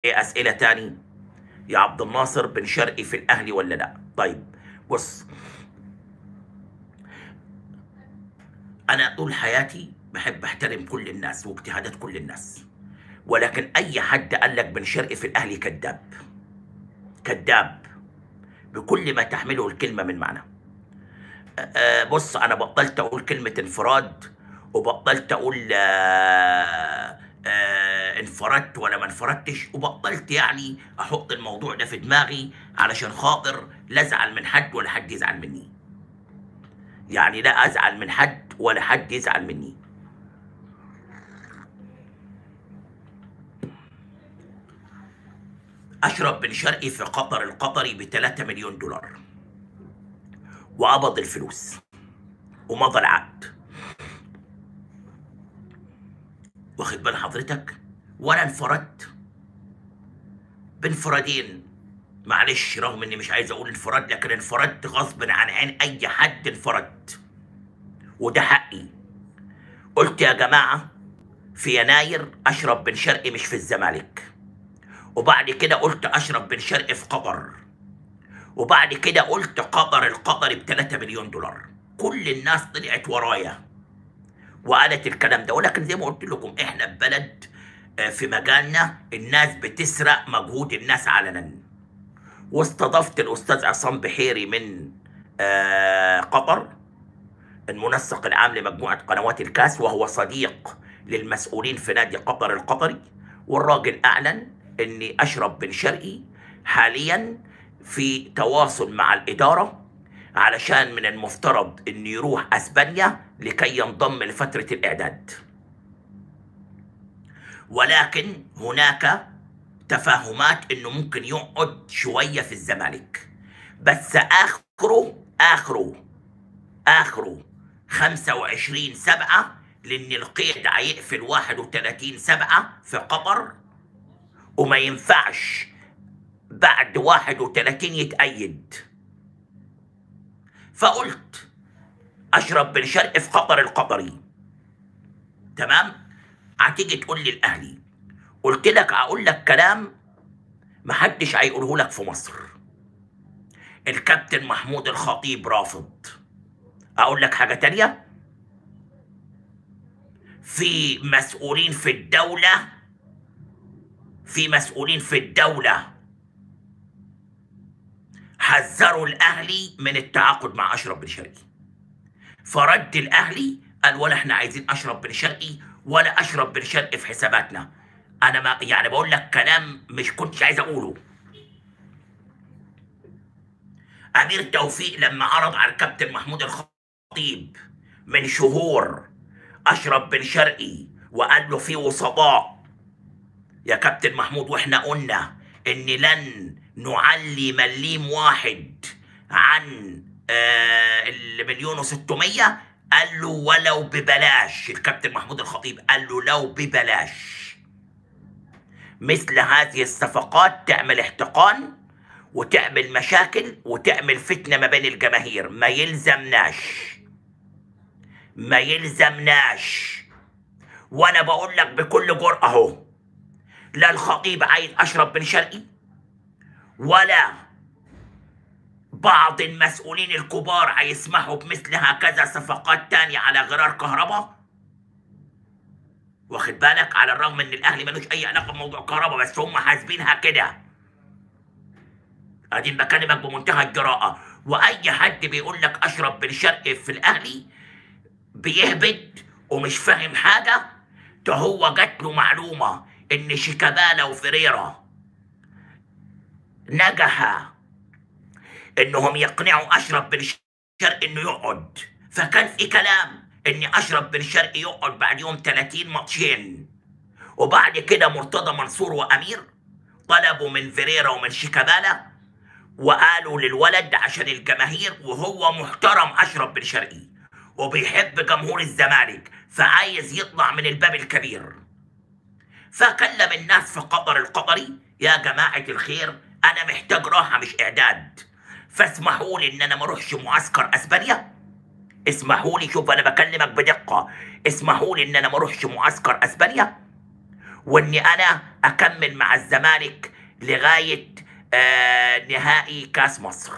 اسئله تاني يا عبد الناصر بن شرقي في الاهلي ولا لا طيب بص انا طول حياتي بحب احترم كل الناس واجتهادات كل الناس ولكن اي حد قال لك بن شرقي في الاهلي كذاب كذاب بكل ما تحمله الكلمه من معنى آه، بص انا بطلت اقول كلمه انفراد وبطلت اقول آه، آه، انفردت ولا ما انفردتش وبطلت يعني احط الموضوع ده في دماغي علشان خاطر لا ازعل من حد ولا حد يزعل مني يعني لا ازعل من حد ولا حد يزعل مني اشرف بن شرقي في قطر القطري ب 3 مليون دولار وقبض الفلوس ومضى العقد واخد بال حضرتك وانا انفردت بانفرادين معلش رغم اني مش عايز اقول انفراد لكن انفردت غصب عن عين اي حد انفردت وده حقي قلت يا جماعه في يناير اشرف بن شرقي مش في الزمالك وبعد كده قلت اشرف بن شرقي في قطر وبعد كده قلت قطر القطري ب 3 مليون دولار كل الناس طلعت ورايا وقالت الكلام ده ولكن زي ما قلت لكم احنا في بلد آه، في مجالنا الناس بتسرق مجهود الناس علنا واستضفت الاستاذ عصام بحيري من آه، قطر المنسق العام لمجموعه قنوات الكاس وهو صديق للمسؤولين في نادي قطر القطري والراجل اعلن ان اشرف بن شرقي حاليا في تواصل مع الاداره علشان من المفترض انه يروح اسبانيا لكي ينضم لفتره الاعداد ولكن هناك تفاهمات انه ممكن يقعد شويه في الزمالك بس اخره اخره اخره 25 سبعة لان القيد هيقفل 31 سبعة في قطر وما ينفعش بعد 31 يتأيد فقلت اشرف بن شرقي في قطر القطري تمام هتيجي تقول لي الاهلي قلت لك اقول لك كلام محدش هيقوله لك في مصر الكابتن محمود الخطيب رافض اقول لك حاجه تانية في مسؤولين في الدوله في مسؤولين في الدوله حذروا الاهلي من التعاقد مع اشرف بن شرقي فرد الاهلي قال ولا احنا عايزين اشرف بن شرقي ولا اشرف بن شرقي في حساباتنا انا ما يعني بقول لك كلام مش كنتش عايز اقوله امير توفيق لما عرض على الكابتن محمود الخطيب من شهور اشرف بن شرقي وقال له في وسطاء يا كابتن محمود واحنا قلنا ان لن نعلي مليم واحد عن آه المليون وستمية قال له ولو ببلاش الكابتن محمود الخطيب قال له لو ببلاش مثل هذه الصفقات تعمل احتقان وتعمل مشاكل وتعمل فتنة ما بين الجماهير ما يلزمناش ما يلزمناش وانا بقول لك بكل جرأة اهو لا الخطيب عايز اشرف بن شرقي ولا بعض المسؤولين الكبار هيسمحوا بمثل هكذا صفقات تانية على غرار كهرباء واخد بالك على الرغم ان الاهلي ملوش اي علاقه بموضوع كهرباء بس هم حاسبينها كده ادي بكلمك بمنتهى الجراءه واي حد بيقول لك اشرف بن شرقي في الاهلي بيهبد ومش فاهم حاجه ده هو جات له معلومه ان شيكابالا وفريرا نجح انهم يقنعوا اشرف بن شرقي انه يقعد فكان في كلام ان اشرف بن شرقي يقعد بعد يوم 30 ماتشين وبعد كده مرتضى منصور وامير طلبوا من فيريرا ومن شيكابالا وقالوا للولد عشان الجماهير وهو محترم اشرف بن شرقي وبيحب جمهور الزمالك فعايز يطلع من الباب الكبير فكلم الناس في قطر القطري يا جماعة الخير أنا محتاج راحة مش إعداد فاسمحوا لي إن أنا ما أروحش معسكر أسبانيا اسمحوا لي شوف أنا بكلمك بدقة اسمحوا لي إن أنا ما أروحش معسكر أسبانيا واني انا اكمل مع الزمالك لغايه آه نهائي كاس مصر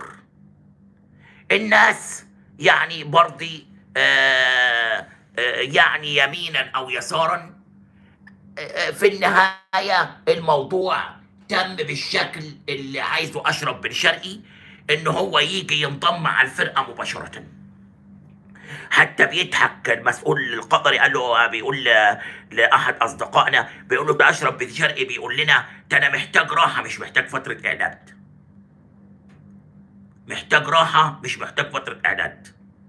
الناس يعني برضي آه آه يعني يمينا او يسارا آه في النهايه الموضوع تم بالشكل اللي عايزه اشرف بن شرقي ان هو يجي ينضم مع الفرقه مباشره حتى بيضحك المسؤول القطري قال له بيقول ل- لاحد اصدقائنا بيقول له ده اشرف بن شرقي بيقول لنا ده انا محتاج راحه مش محتاج فتره اعداد محتاج راحه مش محتاج فتره اعداد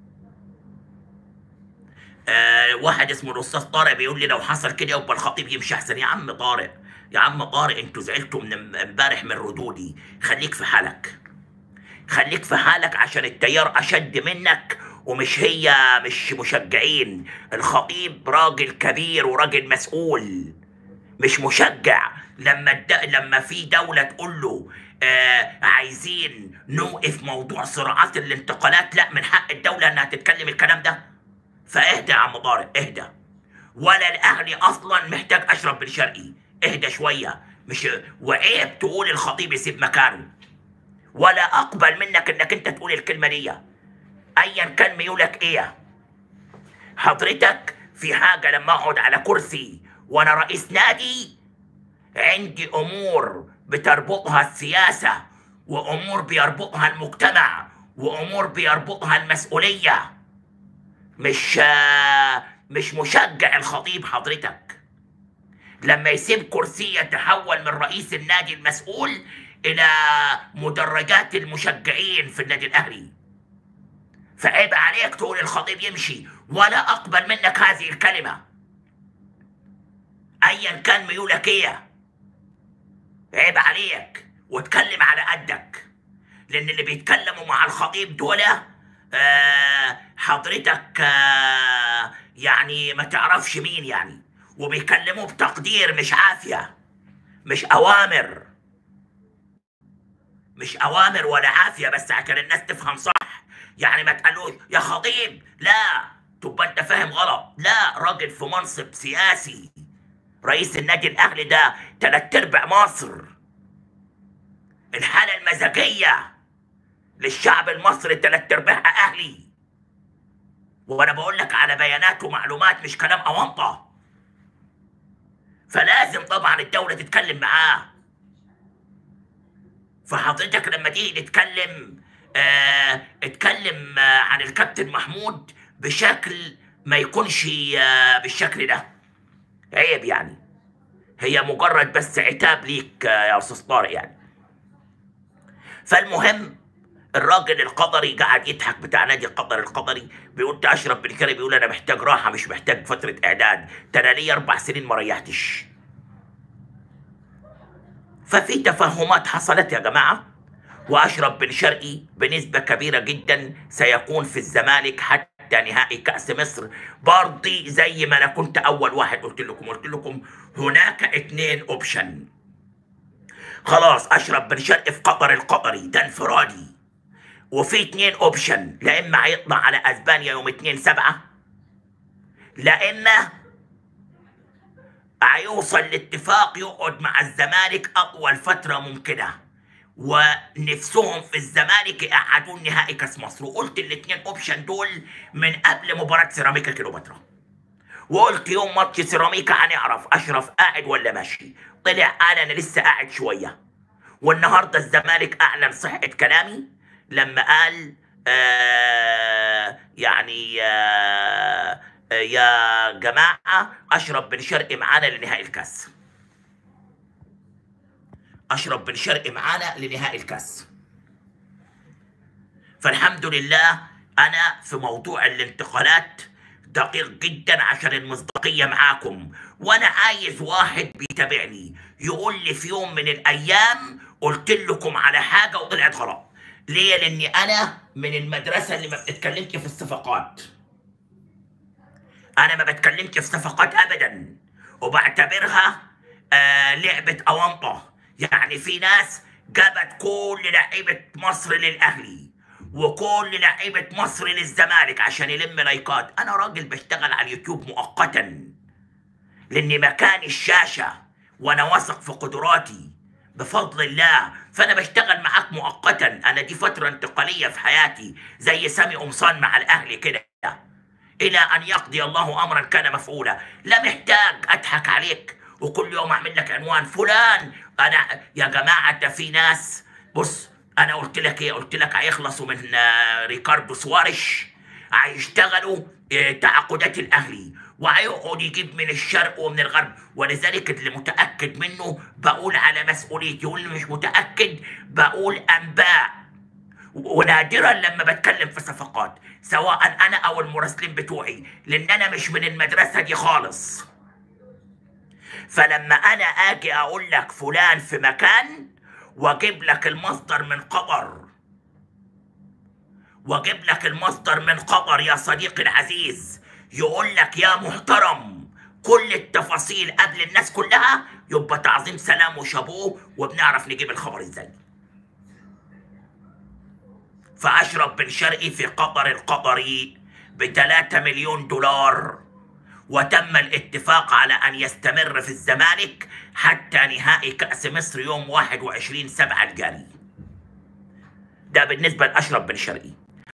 آه واحد اسمه الاستاذ طارق بيقول لي لو حصل كده يبقى الخطيب يمشي احسن يا عم طارق يا عم طارق انتوا زعلتوا من امبارح من ردودي خليك في حالك خليك في حالك عشان التيار اشد منك ومش هي مش مشجعين الخطيب راجل كبير وراجل مسؤول مش مشجع لما الد... لما في دولة تقول له آه عايزين نوقف موضوع صراعات الانتقالات لا من حق الدولة انها تتكلم الكلام ده فاهدى يا عم طارق اهدى ولا الاهلي اصلا محتاج اشرف بن شرقي اهدى شوية مش وعيب تقول الخطيب يسيب مكانه ولا اقبل منك انك انت تقول الكلمه دي ايا كان ميولك ايه حضرتك في حاجه لما اقعد على كرسي وانا رئيس نادي عندي امور بتربطها السياسه وامور بيربطها المجتمع وامور بيربطها المسؤوليه مش آه، مش مشجع الخطيب حضرتك لما يسيب كرسي يتحول من رئيس النادي المسؤول الى مدرجات المشجعين في النادي الاهلي فعيب عليك تقول الخطيب يمشي ولا اقبل منك هذه الكلمه ايا كان ميولك ايه عيب عليك واتكلم على قدك لان اللي بيتكلموا مع الخطيب دول آه حضرتك آه يعني ما تعرفش مين يعني وبيكلموا بتقدير مش عافيه مش اوامر مش اوامر ولا عافيه بس عشان الناس تفهم صح يعني ما تقالوش يا خطيب لا تبقى انت فاهم غلط لا راجل في منصب سياسي رئيس النادي الاهلي ده تلات ارباع مصر الحاله المزاجيه للشعب المصري تلات ارباعها اهلي وانا بقول لك على بيانات ومعلومات مش كلام اونطه فلازم طبعا الدوله تتكلم معاه فحضرتك لما تيجي تتكلم آه اتكلم آه عن الكابتن محمود بشكل ما يكونش آه بالشكل ده عيب يعني هي مجرد بس عتاب ليك آه يا استاذ طارق يعني فالمهم الراجل القطري قاعد يضحك بتاع نادي القطر القطري بيقول ده اشرف بن كريم بيقول انا محتاج راحه مش محتاج فتره اعداد ده انا ليا اربع سنين ما ريحتش ففي تفاهمات حصلت يا جماعه واشرف بن شرقي بنسبه كبيره جدا سيكون في الزمالك حتى نهائي كاس مصر برضي زي ما انا كنت اول واحد قلت لكم قلت لكم هناك اثنين اوبشن خلاص اشرف بن شرقي في قطر القطري ده انفرادي وفي اتنين اوبشن لا اما هيطلع على اسبانيا يوم 2 7 لا اما هيوصل لاتفاق يقعد مع الزمالك اطول فتره ممكنه ونفسهم في الزمالك يقعدون نهائي كاس مصر وقلت الاتنين اوبشن دول من قبل مباراه سيراميكا كيلوباترا وقلت يوم ماتش سيراميكا هنعرف اشرف قاعد ولا ماشي طلع قال انا لسه قاعد شويه والنهارده الزمالك اعلن صحه كلامي لما قال آه يعني آه آه يا جماعه اشرف بن شرقي معانا لنهائي الكاس اشرف بن شرقي معانا لنهائي الكاس فالحمد لله انا في موضوع الانتقالات دقيق جدا عشان المصداقية معاكم وانا عايز واحد بيتابعني يقول لي في يوم من الايام قلت لكم على حاجة وطلعت غلط ليه لاني انا من المدرسة اللي ما بتتكلمش في الصفقات انا ما بتكلمش في صفقات ابدا وبعتبرها آه لعبة اونطة يعني في ناس جابت كل لعيبة مصر للاهلي وكل لعيبة مصر للزمالك عشان يلم لايكات انا راجل بشتغل على اليوتيوب مؤقتا لان مكان الشاشة وانا واثق في قدراتي بفضل الله فانا بشتغل معاك مؤقتا انا دي فتره انتقاليه في حياتي زي سامي قمصان مع الاهلي كده الى ان يقضي الله امرا كان مفعولا لا محتاج اضحك عليك وكل يوم اعمل لك عنوان فلان انا يا جماعه ده في ناس بص انا قلت لك ايه قلت لك هيخلصوا من آه، ريكاردو سوارش هيشتغلوا آه، تعاقدات الاهلي وهيقعد يجيب من الشرق ومن الغرب ولذلك اللي متاكد منه بقول على مسؤوليتي واللي مش متاكد بقول انباء ونادرا لما بتكلم في صفقات سواء انا او المراسلين بتوعي لان انا مش من المدرسه دي خالص فلما انا اجي اقول لك فلان في مكان واجيب لك المصدر من قطر واجيب لك المصدر من قطر يا صديقي العزيز يقول لك يا محترم كل التفاصيل قبل الناس كلها يبقى تعظيم سلام وشابوه وبنعرف نجيب الخبر ازاي فأشرف بن شرقي في قطر القطري بثلاثة مليون دولار وتم الاتفاق على أن يستمر في الزمالك حتى نهائي كأس مصر يوم 21 سبعة الجاري ده بالنسبة لأشرف بن شرقي